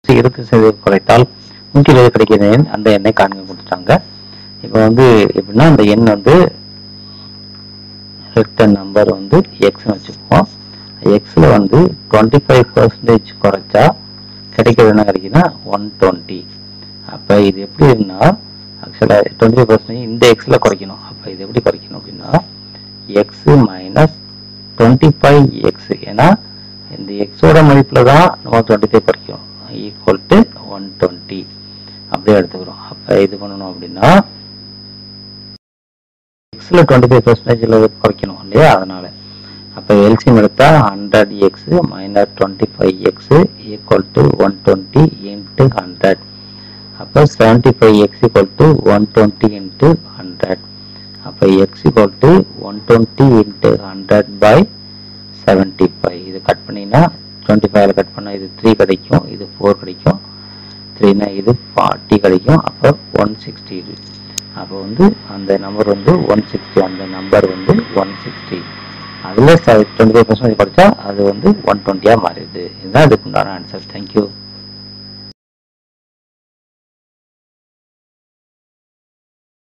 இருபத்தி சதவீதம் குறைத்தால் நூற்றி இருபது கிடைக்கிற எண் அந்த எண்ணை காண்க கொடுத்துட்டாங்க இப்போ வந்து எப்படின்னா அந்த எண் வந்து ரிட்டன் நம்பர் வந்து எக்ஸ்னு வச்சுக்குவோம் எக்ஸில் வந்து டுவெண்ட்டி ஃபைவ் பர்சன்டேஜ் குறைச்சா கிடைக்கிறது என்ன கிடைக்குன்னா ஒன் டுவெண்ட்டி அப்போ இது எப்படி இருக்குன்னா ஆக்சுவலாக டுவெண்ட்டி ஃபைவ் பர்சன்டேஜ் இந்த எக்ஸில் குறைக்கணும் அப்போ இது எப்படி குறைக்கணும் அப்படின்னா x minus twenty five x ஏன்னா இந்த எக்ஸோட மதிப்பில் தான் நம்ம டுவெண்ட்டி ஃபைவ் குறைக்கணும் ஈக்குவல் டு ஒன் டுவெண்ட்டி அப்படியே எடுத்துக்கிறோம் அப்போ இது பண்ணணும் அப்படின்னா எக்ஸில் டுவெண்ட்டி ஃபைவ் பர்சன்டேஜில் குறைக்கணும் இல்லையா அதனால அப்போ எல்சிஎம் எடுத்தால் hundred x minus twenty five x equal to one twenty into hundred அப்போ seventy five x equal to one twenty into hundred அப்போ x equal to one twenty into hundred by seventy five இது cut பண்ணிங்கன்னா twenty ஃபைவ்ல cut பண்ணால் இது three கிடைக்கும் இது four கிடைக்கும் த்ரீனா இது ஃபார்ட்டி கிடைக்கும் அப்போ ஒன் சிக்ஸ்டி இது அப்போ வந்து அந்த நம்பர் வந்து ஒன் சிக்ஸ்டி அந்த நம்பர் வந்து ஒன் சிக்ஸ்டி அதில் டுவெண்ட்டி ஃபைவ் பர்சன்டேஜ் குறைச்சா அது வந்து ஒன் டுவெண்ட்டியாக மாறிடுது இதுதான் இதுக்கு உண்டான ஆன்சர் தேங்க்யூ